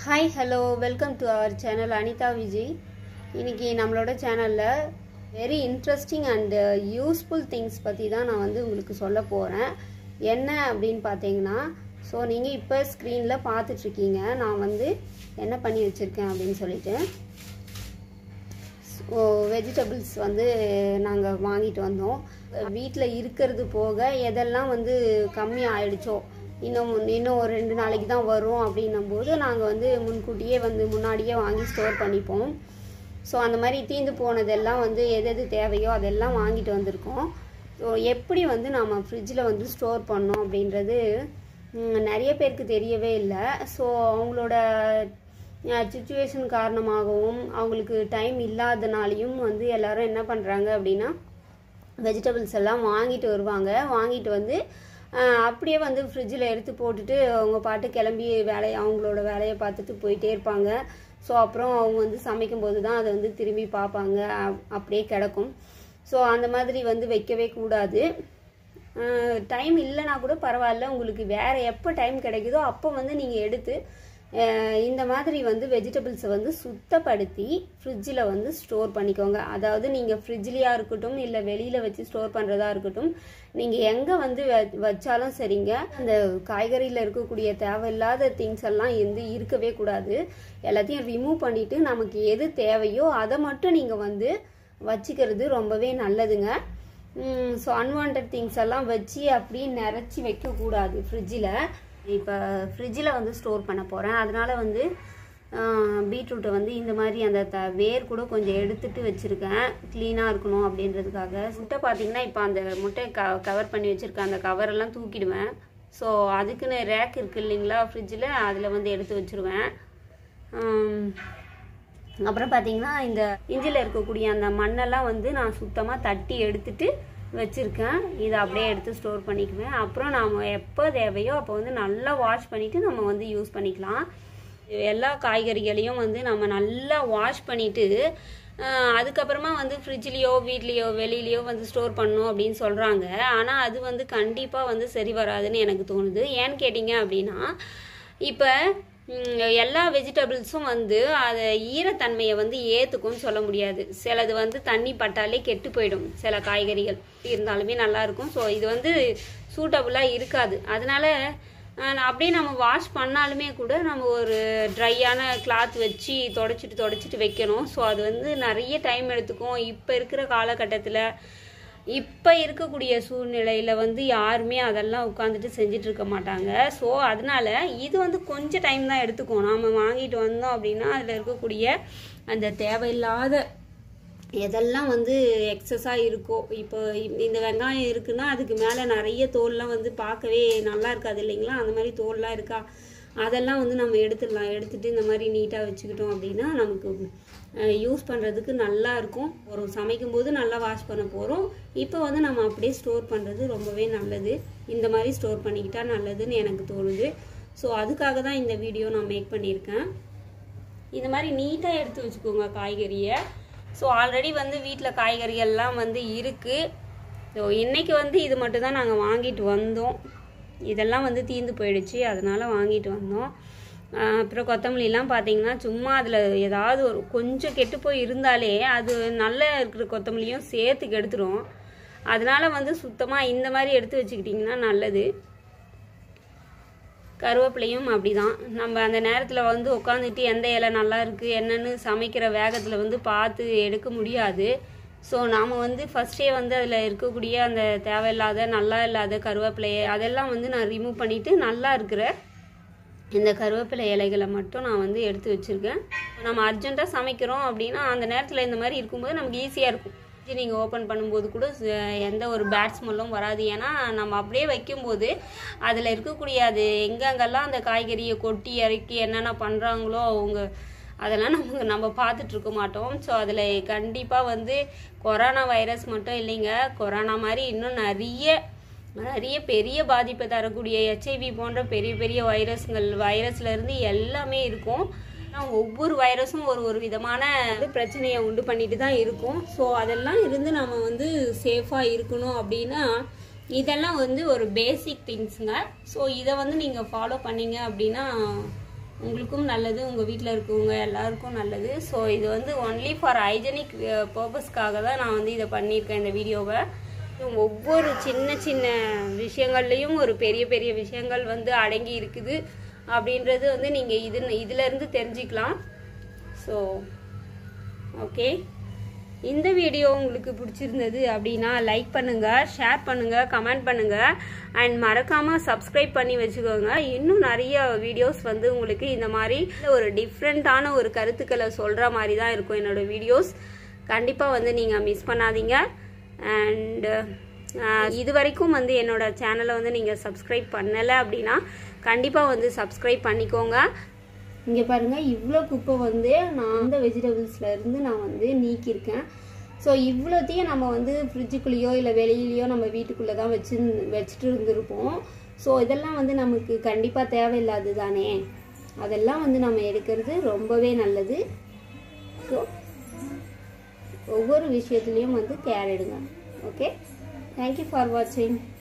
hi hello welcome to our channel Anitha Vijay இன்னைக்கு நம்மளோட சேனலில் very interesting and useful things பற்றி தான் நான் வந்து உங்களுக்கு சொல்ல போகிறேன் என்ன அப்படின்னு பார்த்தீங்கன்னா ஸோ நீங்கள் இப்போ ஸ்க்ரீனில் பார்த்துட்ருக்கீங்க நான் வந்து என்ன பண்ணி வச்சுருக்கேன் அப்படின்னு சொல்லிட்டு ஸோ வெஜிடபிள்ஸ் வந்து நாங்கள் வாங்கிட்டு வந்தோம் வீட்டில் இருக்கிறது போக எதெல்லாம் வந்து கம்மி ஆயிடுச்சோ இன்னும் இன்னும் ஒரு ரெண்டு நாளைக்கு தான் வரும் அப்படின்னும் போது நாங்கள் வந்து முன்கூட்டியே வந்து முன்னாடியே வாங்கி ஸ்டோர் பண்ணிப்போம் ஸோ அந்த மாதிரி தீந்து போனதெல்லாம் வந்து எது எது தேவையோ அதெல்லாம் வாங்கிட்டு வந்திருக்கோம் ஸோ எப்படி வந்து நம்ம ஃப்ரிட்ஜில் வந்து ஸ்டோர் பண்ணோம் அப்படின்றது ம், நிறைய பேருக்கு தெரியவே இல்லை ஸோ அவங்களோட சுச்சுவேஷன் காரணமாகவும் அவங்களுக்கு டைம் இல்லாதனாலையும் வந்து எல்லாரும் என்ன பண்ணுறாங்க அப்படின்னா வெஜிடபிள்ஸ் எல்லாம் வாங்கிட்டு வருவாங்க வாங்கிட்டு வந்து ஆஹ், அப்படியே வந்து ஃப்ரிட்ஜில் எடுத்து போட்டுட்டு அவங்க பாட்டு கிளம்பி வேலையை அவங்களோட வேலையை பார்த்துட்டு போயிட்டே இருப்பாங்க ஸோ அப்புறம் அவங்க வந்து சமைக்கும் போது தான் அதை வந்து திரும்பி பார்ப்பாங்க அப்- அப்படியே கிடக்கும் ஸோ அந்த மாதிரி வந்து வைக்கவே கூடாது டைம் இல்லைனா கூட பரவாயில்ல உங்களுக்கு வேறு எப்போ டைம் கிடைக்குதோ அப்போ வந்து நீங்கள் எடுத்து அஹ், இந்த மாதிரி வந்து வெஜிடபிள்ஸை வந்து சுத்தப்படுத்தி ஃப்ரிட்ஜில் வந்து ஸ்டோர் பண்ணிக்கோங்க அதாவது நீங்கள் ஃப்ரிட்ஜ்லேயா இருக்கட்டும் இல்லை வெளியில் வச்சு ஸ்டோர் பண்ணுறதா இருக்கட்டும் நீங்கள் எங்கே வந்து வ- வச்சாலும் சரிங்க அந்த காய்கறியில் இருக்கக்கூடிய தேவையில்லாத திங்ஸ் எல்லாம் வந்து இருக்கவே கூடாது எல்லாத்தையும் ரிமூவ் பண்ணிவிட்டு நமக்கு எது தேவையோ அதை மட்டும் நீங்கள் வந்து வச்சுக்கிறது ரொம்பவே நல்லதுங்க ஸோ அன்வான்ட் திங்ஸ் எல்லாம் வச்சு அப்படியே நிறச்சி வைக்கக்கூடாது ஃப்ரிட்ஜில் இப்போ ஃப்ரிட்ஜில் வந்து ஸ்டோர் பண்ண போகிறேன் அதனால வந்து பீட்ரூட்டை வந்து இந்த மாதிரி அந்த த வேர் கூட கொஞ்சம் எடுத்துட்டு வச்சுருக்கேன் க்ளீனாக இருக்கணும் அப்படின்றதுக்காக முட்டை பார்த்தீங்கன்னா இப்போ அந்த முட்டையை க கவர் பண்ணி வச்சுருக்கேன் அந்த கவரெல்லாம் தூக்கிடுவேன் ஸோ அதுக்குன்னு ரேக் இருக்குது இல்லைங்களா ஃப்ரிட்ஜில் அதில் வந்து எடுத்து வச்சுருவேன் ஆம், அப்புறம் பார்த்தீங்கன்னா இந்த இஞ்சில் இருக்கக்கூடிய அந்த மண்ணெல்லாம் வந்து நான் சுத்தமாக தட்டி எடுத்துட்டு வச்சுருக்கேன் இதை அப்படியே எடுத்து ஸ்டோர் பண்ணிக்குவேன் அப்புறம் நாம் எப்போ தேவையோ அப்போ வந்து நல்லா வாஷ் பண்ணிவிட்டு நம்ம வந்து யூஸ் பண்ணிக்கலாம் எல்லா காய்கறிகளையும் வந்து நம்ம நல்லா வாஷ் பண்ணிவிட்டு அதுக்கப்புறமா வந்து ஃப்ரிட்ஜ்லேயோ வீட்லேயோ வெளியிலையோ வந்து ஸ்டோர் பண்ணணும் அப்படின்னு சொல்கிறாங்க ஆனால் அது வந்து கண்டிப்பாக வந்து சரி வராதுன்னு எனக்கு தோணுது ஏன்னு கேட்டிங்க அப்படின்னா இப்போ ம், எல்லா வெஜிடபிள்ஸும் வந்து அதை ஈரத்தன்மையை வந்து ஏற்றுக்கும்னு சொல்ல முடியாது சிலது வந்து தண்ணி பட்டாலே கெட்டு போயிடும் சில காய்கறிகள் இருந்தாலுமே நல்லா இருக்கும் ஸோ இது வந்து சூட்டபுளாக இருக்காது அதனால அஹ், அப்படியே நம்ம வாஷ் பண்ணாலுமே கூட நம்ம ஒரு ட்ரையான கிளாத் வச்சு தொடச்சிட்டு தொடச்சிட்டு வைக்கணும் ஸோ அது வந்து நிறைய டைம் எடுத்துக்கும் இப்போ இருக்கிற காலகட்டத்தில் இப்போ இருக்கக்கூடிய சூழ்நிலையில் வந்து யாருமே அதெல்லாம் உட்காந்துட்டு செஞ்சுட்டு இருக்க மாட்டாங்க ஸோ அதனால இது வந்து கொஞ்சம் டைம் தான் எடுத்துக்கும் நாம் வாங்கிட்டு வந்தோம் அப்படின்னா அதில் இருக்கக்கூடிய அந்த தேவையில்லாத எதெல்லாம் வந்து எக்ஸஸாக இருக்கோ இப்போ இ- இந்த வெங்காயம் இருக்குன்னா அதுக்கு மேலே நிறைய தோல்லாம் வந்து பார்க்கவே நல்லா இருக்காது இல்லைங்களா அந்த மாதிரி தோல்லாம் இருக்கா அதெல்லாம் வந்து நம்ம எடுத்துடலாம் எடுத்துட்டு இந்த மாதிரி நீட்டாக வச்சுக்கிட்டோம் அப்படின்னா நமக்கு யூஸ் பண்ணுறதுக்கு நல்லா இருக்கும் ஒரு சமைக்கும் போது நல்லா வாஷ் பண்ண போகிறோம் இப்போ வந்து நம்ம அப்படியே ஸ்டோர் பண்ணுறது ரொம்பவே நல்லது இந்த மாதிரி ஸ்டோர் பண்ணிக்கிட்டா நல்லதுன்னு எனக்கு தோணுது ஸோ அதுக்காக தான் இந்த வீடியோ நான் மேக் பண்ணியிருக்கேன் இந்த மாதிரி நீட்டாக எடுத்து வச்சுக்கோங்க காய்கறியை ஸோ ஆல்ரெடி வந்து வீட்டில் காய்கறிகள்லாம் வந்து இருக்குது ஸோ இன்னைக்கு வந்து இது மட்டும் தான் நாங்கள் வாங்கிட்டு வந்தோம் இதெல்லாம் வந்து தீந்து போயிடுச்சு அதனால வாங்கிட்டு வந்தோம் ஆஹ் அப்புறம் கொத்தமல்லிலாம் பார்த்தீங்கன்னா சும்மா அதில் ஏதாவது ஒரு கொஞ்சம் கெட்டு போய் இருந்தாலே அது நல்லா இருக்கிற கொத்தமல்லியும் சேர்த்து கெடுத்துரும் அதனால வந்து சுத்தமாக இந்த மாதிரி எடுத்து வச்சுக்கிட்டிங்கன்னா நல்லது கருவேப்பிலையும் அப்படிதான் நம்ம அந்த நேரத்தில் வந்து உட்காந்துட்டு எந்த இலை நல்லா இருக்குது என்னன்னு சமைக்கிற வேகத்தில் வந்து பார்த்து எடுக்க முடியாது ஸோ நாம் வந்து ஃபஸ்ட்டே வந்து அதில் இருக்கக்கூடிய அந்த தேவையில்லாத நல்லா இல்லாத கருவேப்பிலையை அதெல்லாம் வந்து நான் ரிமூவ் பண்ணிவிட்டு நல்லா இருக்கிற இந்த கருவேப்பிலை இலைகளை மட்டும் நான் வந்து எடுத்து வச்சுருக்கேன் நம்ம அர்ஜென்ட்டாக சமைக்கிறோம் அப்படின்னா அந்த நேரத்தில் இந்த மாதிரி இருக்கும்போது நமக்கு ஈஸியாக இருக்கும் நீங்கள் ஓப்பன் பண்ணும்போது கூட ச- எந்த ஒரு பேட் ஸ்மெல்லும் வராது ஏன்னா நம்ம அப்படியே வைக்கும்போது அதில் இருக்கக்கூடிய அது எங்கெங்கெல்லாம் அந்த காய்கறியை கொட்டி இறக்கி என்னென்ன பண்ணுறாங்களோ அவங்க அதெல்லாம் நமக்கு நம்ம பார்த்துட்டு இருக்க மாட்டோம் ஸோ அதில் கண்டிப்பாக வந்து கொரோனா வைரஸ் மட்டும் இல்லைங்க கொரோனா மாதிரி இன்னும் நிறைய நிறைய பெரிய பாதிப்பை தரக்கூடிய ஹெச்ஐவி போன்ற பெரிய பெரிய வைரஸ்கள் வைரஸ்ல இருந்து எல்லாமே இருக்கும் ஆனா ஒவ்வொரு வைரஸும் ஒரு ஒரு விதமான வந்து பிரச்சனையை உண்டு பண்ணிட்டு தான் இருக்கும் ஸோ அதெல்லாம் இருந்து நம்ம வந்து சேஃபாக இருக்கணும் அப்படின்னா இதெல்லாம் வந்து ஒரு பேசிக் திங்ஸுங்க ஸோ இதை வந்து நீங்கள் ஃபாலோ பண்ணீங்க அப்படின்னா உங்களுக்கும் நல்லது உங்கள் வீட்டில் இருக்கவங்க எல்லாருக்கும் நல்லது ஸோ இது வந்து ஒன்லி ஃபார் ஹைஜெனிக் பர்பஸ்க்காக தான் நான் வந்து இதை பண்ணியிருக்கேன் இந்த வீடியோவை ஒவ்வொரு சின்ன சின்ன விஷயங்கள்லையும் ஒரு பெரிய பெரிய விஷயங்கள் வந்து அடங்கி இருக்குது அப்படின்றது வந்து நீங்கள் இது இதுலேருந்து தெரிஞ்சுக்கலாம் ஸோ ஓகே இந்த வீடியோ உங்களுக்கு பிடிச்சிருந்தது அப்படின்னா லைக் பண்ணுங்க ஷேர் பண்ணுங்க கமெண்ட் பண்ணுங்க அண்ட் மறக்காம சப்ஸ்கிரைப் பண்ணி வச்சுக்கோங்க இன்னும் நிறைய வீடியோஸ் வந்து உங்களுக்கு இந்த மாதிரி ஒரு டிஃப்ரெண்ட்டான ஒரு கருத்துக்களை சொல்ற மாதிரி தான் இருக்கும் என்னோட வீடியோஸ் கண்டிப்பாக வந்து நீங்கள் மிஸ் பண்ணாதீங்க அண்ட் இது வரைக்கும் வந்து என்னோட சேனலை வந்து நீங்கள் சப்ஸ்கிரைப் பண்ணலை அப்படின்னா கண்டிப்பாக வந்து சப்ஸ்கிரைப் பண்ணிக்கோங்க இங்கே பாருங்கள் இவ்வளோ குப்பை வந்து நான் அந்த வெஜிடபிள்ஸில் இருந்து நான் வந்து நீக்கியிருக்கேன் ஸோ இவ்வளோத்தையும் நம்ம வந்து ஃப்ரிட்ஜுக்குள்ளேயோ இல்லை வெளியிலையோ நம்ம வீட்டுக்குள்ளே தான் வச்சு வச்சுட்டு இருந்திருப்போம் ஸோ இதெல்லாம் வந்து நமக்கு கண்டிப்பாக தேவையில்லாது தானே அதெல்லாம் வந்து நம்ம எடுக்கிறது ரொம்பவே நல்லது ஸோ ஒவ்வொரு விஷயத்துலேயும் வந்து கேர் எடுங்க ஓகே தேங்க்யூ ஃபார் வாட்சிங்